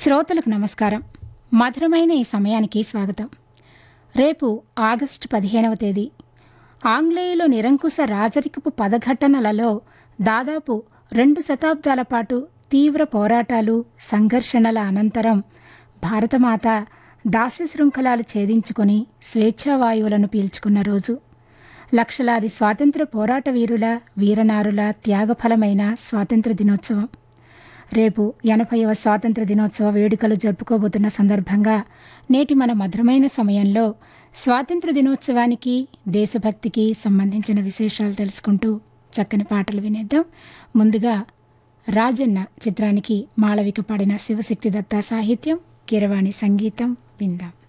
శ్రోతలకు నమస్కారం మధురమైన ఈ సమయానికి స్వాగతం రేపు ఆగస్టు పదిహేనవ తేదీ ఆంగ్లేయుల నిరంకుశ రాజరికపు పదఘటనలలో దాదాపు రెండు శతాబ్దాల పాటు తీవ్ర పోరాటాలు సంఘర్షణల అనంతరం భారతమాత దాస్య శృంఖలాలు ఛేదించుకొని స్వేచ్ఛావాయువులను పీల్చుకున్న రోజు లక్షలాది స్వాతంత్ర పోరాట వీరుల వీరనారుల త్యాగఫలమైన స్వాతంత్ర దినోత్సవం రేపు ఎనభైవ స్వాతంత్ర దినోత్సవ వేడుకలు జరుపుకోబోతున్న సందర్భంగా నేటి మన మధురమైన సమయంలో స్వాతంత్ర దినోత్సవానికి దేశభక్తికి సంబంధించిన విశేషాలు తెలుసుకుంటూ చక్కని పాటలు వినేద్దాం ముందుగా రాజన్న చిత్రానికి మాళవిక పాడిన శివశక్తి దత్త సాహిత్యం కీరవాణి సంగీతం విందాం